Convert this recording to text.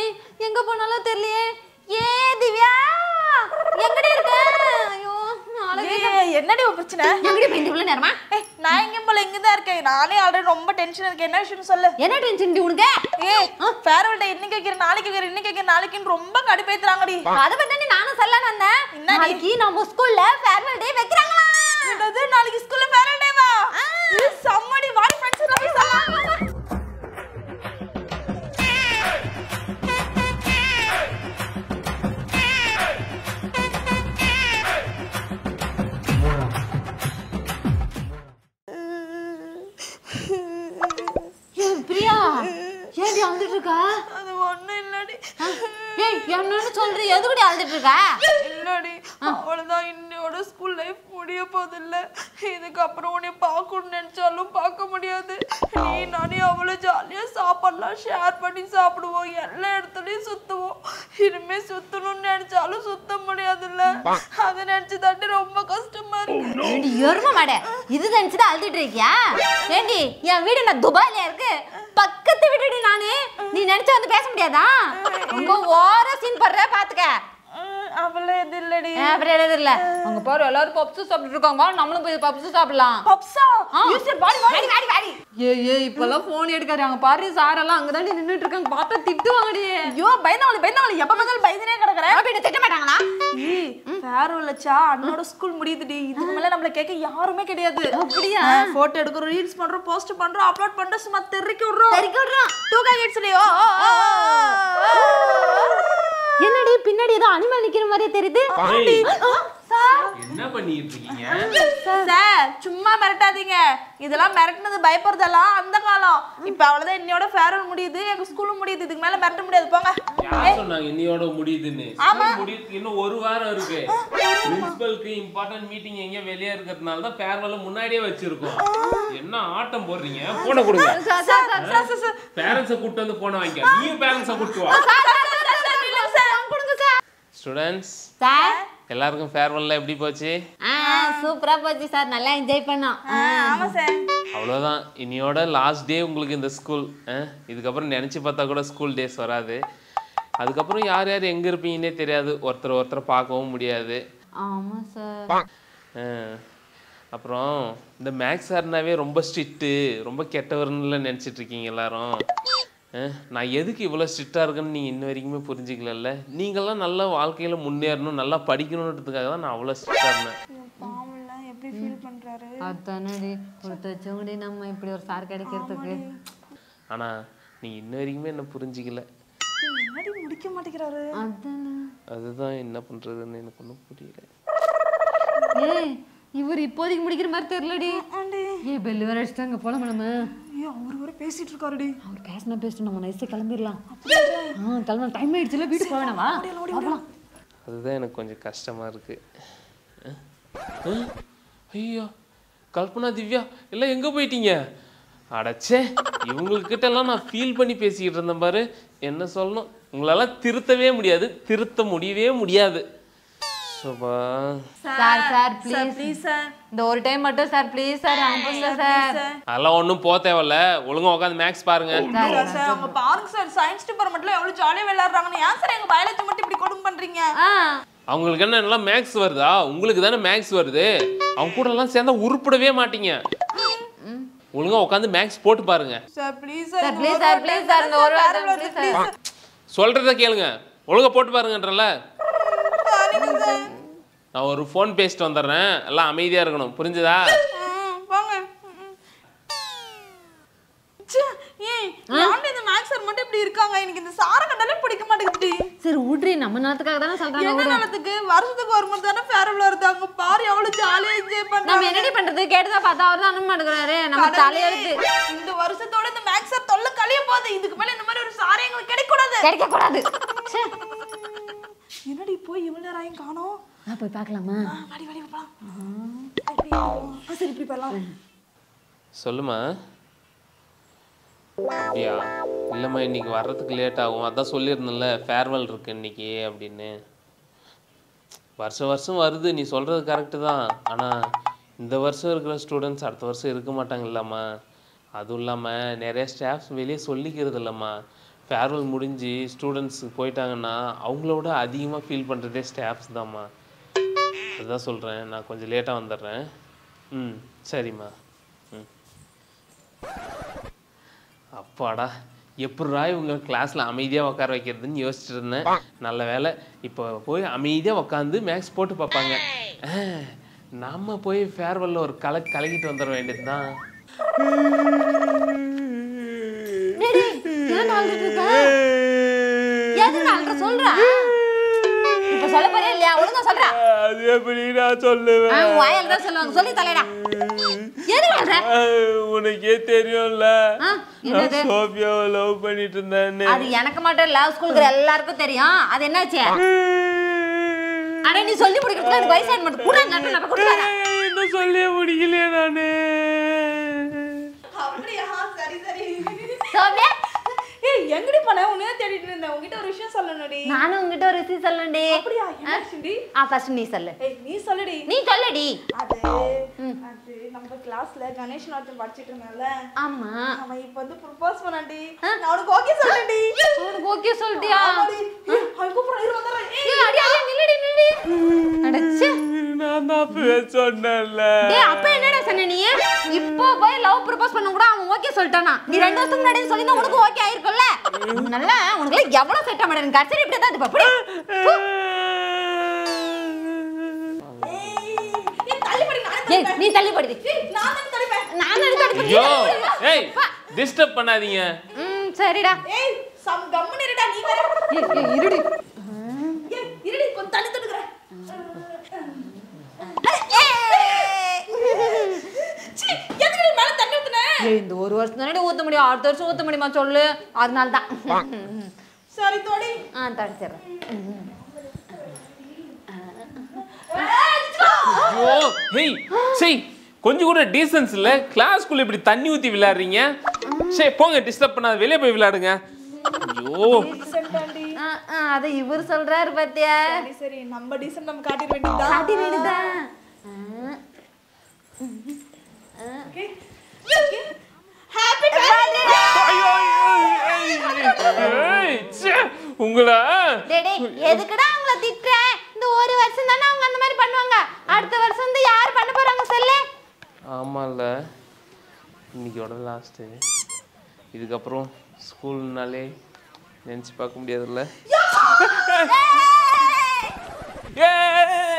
எங்க போனாலும் தெரியலையே ஏ திவ்யா எங்கடி இருக்க ஐயோ நாளைக்கு ஏய், என்னடி உன் பிரச்சனை எங்கடி போய் இவ்வளவு நேரமா ஏய், நான் எங்கேயும் போல இங்க தான் இருக்கேன் நானே ஆல்ரெடி ரொம்ப டென்ஷன் இருக்கேன் என்ன விஷயம் சொல்லு என்ன டென்ஷன் உனக்கு ஏய் ஃபேர்வெல் டே இன்னைக்கு வைக்கிறேன் நாளைக்கு வைக்கிறேன் இன்னைக்கு வைக்கிறேன் நாளைக்குன்னு ரொம்ப கடுப்பேத்துறாங்கடி அதை பத்தி நானும் சொல்லலாம்னு வந்தேன் நாளைக்கு நம்ம ஸ்கூல்ல ஃபேர்வெல் டே வைக்கிறாங்களா என்னது நாளைக்கு ஸ்கூல்ல ஃபேர்வெல் டேவா சம்மடி வாடி ஃப்ரெண்ட்ஸ் எல்லாம் போய் சொல்லலாம் ஏய் பிரியா ஏன்டி அழுதுட்டு இருக்கா அது ஒண்ணும் இல்லடி ஏய் என்னன்னு சொல்ற எதுக்குடி அழுதுட்டு இருக்கா இல்லடி அவ்வளவுதான் இன்னையோட ஸ்கூல் லைஃப் முடிய போகுது இல்ல இதுக்கப்புறம் உன்னை பார்க்கணும்னு நினைச்சாலும் பார்க்க முடியாது நீ நானே அவ்வளவு ஜாலியா சாப்பாடுலாம் ஷேர் பண்ணி சாப்பிடுவோம் எல்லா இடத்துலயும் சுத்துவோம் இனிமே சுத்தணும்னு நினைச்சாலும் சுத்த முடியாதுல்ல அதை நினைச்சு தாண்டி ரொம்ப கஷ்டமா இருக்கு ஏண்டி எரும மாடே இது நினைச்சுட்டு அழுதுட்டு இருக்கியா ஏண்டி என் வீடு நான் துபாயில இருக்கு பக்கத்து வீடுடி நானு நீ நினைச்சா வந்து பேச முடியாதா ரொம்ப ஓர சீன் பண்ற பாத்துக்க உம், அவளே இது இல்லடி ஏன் அப்புறம் எதாவது இல்ல அங்க பாரு எல்லாரும் பப்ஸ் சாப்பிட்டு இருக்காங்க நம்மளும் போய் பப்ஸ் சாப்பிடலாம் பப்ஸா ஆ. யூசர் பாடி வாடி வாடி வாடி ஏ ஏ இப்பெல்லாம் போன் எடுக்காரு அங்க பாரு சார் எல்லாம் அங்கதான் நின்னுட்டு இருக்காங்க பார்த்தா திட்டுவாங்கடி ஐயோ பயந்தவளி பயந்தவளி எப்ப பார்த்தாலும் பயந்துனே கிடக்குற அப்படி திட்ட மாட்டாங்களா ஃபேர்வெல் வச்சா அண்ணோட ஸ்கூல் முடியுதுடி இதுக்கு மேல நம்மள கேட்க யாருமே கிடையாது அப்படியா? போட்டோ எடுக்கிறோம் ரீல்ஸ் பண்றோம் போஸ்ட் பண்றோம் அப்லோட் பண்றோம் சும்மா தெறிக்க விடுறோம் தெறிக்க விடுறோம். டூ கே கிட்ஸ்லயோ என்னடி பின்னாடி ஏதோ அனிமல் நிக்கிற மாதிரியே தெரியுது ஏய், சார் என்ன பண்ணிட்டு இருக்கீங்க சார் சும்மா மிரட்டாதீங்க இதெல்லாம் மிரட்டினது பயப்படுறதெல்லாம் அந்த காலம் இப்ப அவ்வளவுதான் இன்னையோட ஃபேர்வெல் முடியுது எங்க ஸ்கூலும் முடியுது இதுக்கு மேல மிரட்ட முடியாது போங்க யார் சொன்னாங்க இன்னையோட முடியுதுன்னு ஸ்கூல் முடியுதுக்கு இன்னும் ஒரு வாரம் இருக்கு பிரின்சிபலுக்கு இம்பார்ட்டன்ட் மீட்டிங் எங்க வெளியே இருக்கிறதுனால தான் ஃபேர்வெல் முன்னாடியே வச்சிருக்கோம் என்ன ஆட்டம் போடுறீங்க போனை கொடுங்க sir sir sir sir sir sir பேரண்ட்ஸை கூட்டு வந்து போனை வாங்கிக்க நீயும் பேரண்ட்ஸை கூட்டு வா கொடுங்க சார் ஸ்டூடெண்ட்ஸ் சார் எல்லாருக்கும் ஃபேர்வெல்லாம் எப்படி போச்சு ஆ சூப்பரா போச்சு சார் நல்லா என்ஜாய் பண்ணோம் ஆமா சார் அவ்வளோதான் இனியோட லாஸ்ட் டே உங்களுக்கு இந்த ஸ்கூல் இதுக்கப்புறம் நினச்சி பார்த்தா கூட ஸ்கூல் டேஸ் வராது அதுக்கப்புறம் யார் யார் எங்கே இருப்பீங்கன்னே தெரியாது ஒருத்தர் ஒருத்தர் பார்க்கவும் முடியாது ஆமா சார் அஹ், அப்புறம் இந்த மேக்ஸ் சார்னாவே ரொம்ப ஸ்ட்ரிக்ட்டு ரொம்ப கெட்டவர்னுல நினச்சிட்டு இருக்கீங்க எல்லாரும் அஹ், நான் எதுக்கு இவ்வளோ ஸ்ட்ரிக்டாக இருக்குன்னு நீங்கள் இன்ன வரைக்குமே புரிஞ்சிக்கலல்ல நீங்கள்லாம் நல்லா வாழ்க்கையில் முன்னேறணும் நல்லா படிக்கணுன்றதுக்காக தான் நான் அவ்வளோ ஸ்ட்ரிக்டாக இருந்தேன் பாவம்ல எப்படி ஃபீல் பண்றாரு அதானடி கொடுத்து வச்சவங்கடி நம்ம இப்படி ஒரு சார் கிடைக்கிறதுக்கு ஆனால் நீங்கள் இன்ன வரைக்குமே என்ன புரிஞ்சிக்கல என்னடி முடிக்க மாட்டேங்கிறாரு அதானே அதுதான் என்ன பண்ணுறதுன்னு எனக்கு ஒன்றும் புரியல ஏய் இவர் இப்போதைக்கு முடிக்கிற மாதிரி தெரியலடி ஆண்டி ஏய் பெல் வேற அடிச்சிட்டாங்க போலாமா நம்ம ஐயோ அவர் வர பேசிட்டு இருக்காருடி அவர் பேசினா பேசிட்டு நம்ம நைஸாக கிளம்பிடலாம் ஆ கிளம்ப டைம் ஆயிடுச்சுல வீட்டுக்கு போக வேணாமா போகலாம் அதுதான் எனக்கு கொஞ்சம் கஷ்டமாக இருக்குது ஐயோ கல்பனா திவ்யா எல்லாம் எங்கே போயிட்டீங்க அடச்சே இவங்கக்கிட்ட எல்லாம் நான் ஃபீல் பண்ணி பேசிக்கிட்டு இருந்தேன் பாரு என்ன சொல்லணும் உங்களெல்லாம் திருத்தவே முடியாது திருத்த முடியவே முடியாது சோபா sir sir please please sir இந்த ஒரு டைம் மட்டும் சார் ப்ளீஸ் சார் அனுப்புங்க சார் அதெல்லாம் ஒன்றும் போக தேவையில்ல ஒழுங்கா உட்காந்து மேக்ஸ் பாருங்க சார் சார் அவங்க பாருங்க சார் சயின்ஸ் டிபார்ட்மெண்ட்ல எவ்வளவு ஜாலியா விளையாடுறாங்கன்னு ஏன் சார் எங்க பயாலஜி மட்டும் இப்படி கொடுமை பண்றீங்க ஆ அவங்களுக்கு என்ன நல்லா மேக்ஸ் வருதா உங்களுக்கு தானே மேக்ஸ் வருது அவங்க கூட எல்லாம் சேர்ந்தா உருப்படவே மாட்டீங்க ஒழுங்கா உட்காந்து மேக்ஸ் போட்டு பாருங்க sir please sir please sir please sir இந்த ஒரு வாரம் ப்ளீஸ் சார் சொல்றத கேளுங்க ஒழுங்கா போட்டு பாருங்கன்றல நான் ஒரு ஃபோன் பேசிட்டு வந்துடுறேன் எல்லாம் அமைதியா இருக்கணும் புரிஞ்சுதா வாங்க ச்சே, ஏய் ஏன்டா இந்த மேக்ஸ் சார் மட்டும் இப்படி இருக்காங்க எனக்கு இந்த சார கண்டாலே பிடிக்க மாட்டேங்குது சரி விட்ரி நம்ம நேரத்துக்காக தானே சொல்றாங்க என்ன நேரத்துக்கு வருஷத்துக்கு ஒரு முறை தானே ஃபேரபிள் வருது அங்க பாரு எவ்வளவு ஜாலியா என்ஜாய் நம்ம பண்றாங்க என்னடி பண்றது கேட்டுதா பார்த்தா அவர் தான் அனுப்ப மாட்டேங்கிறாரு நம்ம தலையெழுத்து இந்த வருஷத்தோட இந்த மேக்ஸ் சார் தொல்லை கழிய போகுது இதுக்கு மேல இந்த மாதிரி ஒரு சாரே எங்களுக்கு கிடைக்க கூடாது கிடைக்க கூடாது ச்சே. என்னடி போய் இவ்வளவு நேரம் ஆயும் காணோம் நான் போய் பார்க்கலாமா ஆ, வாடி வாடி போலாம் இப்படி, ஆ, சரி இப்படி போலாம் சொல்லுமா அப்படியா இல்லைம்மா இன்னைக்கு வர்றதுக்கு லேட் ஆகும் அதான் சொல்லியிருந்தேன்ல ஃபேர்வெல் இருக்கு இன்னைக்கு அப்படின்னு வருஷம் வருஷம் வருது நீ சொல்கிறது கரெக்டு தான் ஆனால் இந்த வருஷம் இருக்கிற ஸ்டூடெண்ட்ஸ் அடுத்த வருஷம் இருக்க மாட்டாங்க இல்லம்மா அதுவும் இல்லாமல் நிறைய ஸ்டாஃப்ஸ் வெளியே சொல்லிக்கிறது இல்லைம்மா ஃபேர்வெல் முடிஞ்சு ஸ்டூடெண்ட்ஸ் போயிட்டாங்கன்னா அவங்களோட அதிகமாக ஃபீல் பண்ணுறதே ஸ்டாஃப்ஸ் தாம்மா அதுதான் சொல்கிறேன் நான் கொஞ்சம் லேட்டாக வந்துடுறேன் ம் சரிம்மா ம் அப்பாடா எப்படா இவங்க கிளாஸில் அமைதியாக உட்கார வைக்கிறதுன்னு யோசிச்சுட்டு இருந்தேன் நல்ல வேலை இப்போ போய் அமைதியாக உட்காந்து மேக்ஸ் போட்டு பார்ப்பாங்க ஆ, நம்ம போய் ஃபேர்வெல்ல ஒரு கலை கலக்கிட்டு வந்துட வேண்டியது தான் டேய், டேய், ஏன் அழுதுட்டு இருக்க? எதுக்கு அழுற சொல்றா? இப்ப சொல்ல போறியா இல்லையா? ஒழுங்கா சொல்றா. அது எப்படி நான் சொல்லுவேன் ஆ, உன் வாயால தான் சொல்லுவாங்க. சொல்லி தொலைடா. எதுக்கு அழுற? உனக்கே தெரியும்ல ஆ, என்னது? நான் சோஃபியாவை லவ் பண்ணிட்டு இருந்தேன்னு அது எனக்கு மட்டும் இல்ல ஸ்கூலுக்கு எல்லாருக்கும் தெரியும் அது என்னாச்சு அட நீ சொல்லி முடிக்கிறதுக்கு எனக்கு வயசாக மட்டும் கூட நட்டு நம்ம கொடுக்காத என்ன சொல்லியே முடியலையே நானு அப்படியா சரி சரி சோபியா ஏய் எங்கடி போன உன்னையே தேடிட்டு இருந்தேன் உன்கிட்ட ஒரு விஷயம் சொல்லணும்டி நானும் உங்ககிட்ட ஒரு விஷயம் சொல்லண்டி அப்படியா என்ன விஷயம்டி ஆ ஃபர்ஸ்ட் நீ சொல்லு ஏய் நீ சொல்லுடி நீ சொல்லுடி அது அது நம்ம கிளாஸ்ல கணேஷ் ஒருத்தன் படிச்சிட்டு இருந்தான்ல ஆமா அவன் இப்ப வந்து ப்ரொபோஸ் பண்ணான்டி நான் அவனுக்கு ஓகே சொல்லிட்டேன்டி உனக்கு ஓகே சொல்லிட்டியா ஆமாடி. ஏய், அவன் கூப்பிடுறான் இரு வந்துடுறேன் ஏய், ஏய், அடி அடி நில்லுடி நில்லுடி அடச்சே நான் தான் அப்பவே சொன்னேன்ல டேய் அப்ப என்னடா சொன்ன நீ இப்போ போய் லவ் ப்ரப்போஸ் பண்ண கூட அவன் ஓகே சொல்லிட்டானா நீ ரெண்டு வருஷத்துக்கு முன்னாடி சொல்லி உனக்கு ஓகே ஆயிருக்கும்ல நல்லா உனக்கு எவ்வளவு செட் ஆக கடைசி இப்படி தான் இது அப்படி ஏய், தள்ளி படி நானே ஏய் நீ தள்ளி படுதி ஏய், நான் தான் தள்ளிப்பேன் நான் நினைச்சு ஐயோ ஏய் டிஸ்டர்ப் பண்ணாதீங்க ம் சரிடா ஏய் சம் கம்முன்னு இருடா நீ வேற ஏய், ஏய், இருடி ஏய் இருடி கொஞ்சம் தள்ளி தடுக்குறேன் சீ எதுக்கு நீ மேல தண்ணி ஊத்துன ஏய் இந்த ஒரு வருஷம் தானே ஊத்த முடியும் அடுத்த வருஷம் ஊத்த முடியுமா சொல்லு அதனால தான் சாரி தோடி ஆ தடிச்சிடுறேன் ஐயோ ஹேய் சரி கொஞ்சம் கூட டீசன்ஸ் இல்ல கிளாஸ்க்குள்ள இப்படி தண்ணி ஊத்தி விளையாடுறீங்க சரி போங்க டிஸ்டர்ப் பண்ணாத வெளியே போய் விளையாடுங்க ஐயோ டீசென்டாண்டி ஆ, ஆ, அதை இவர் சொல்றாரு பாத்தியா சரி சரி நம்ம டீசென்ட் நம்ம காட்டிட வேண்டியதா காட்டி வேண்டியதான் ஹாப்பி ஐயோ ஏய், ஏய், ச்சே, உங்களை டேய் டேய், எதுக்குடா அவங்கள திட்டுற இந்த ஒரு வருஷம் தானே அவங்க அந்த மாதிரி பண்ணுவாங்க அடுத்த வருஷம் வந்து யார் பண்ண போறாங்க சொல்லு ஆமாம்ல இன்னைக்கோட லாஸ்ட்டு இதுக்கப்புறம் ஸ்கூல்னாலே நினச்சி பார்க்க முடியாதுல்ல ஏய்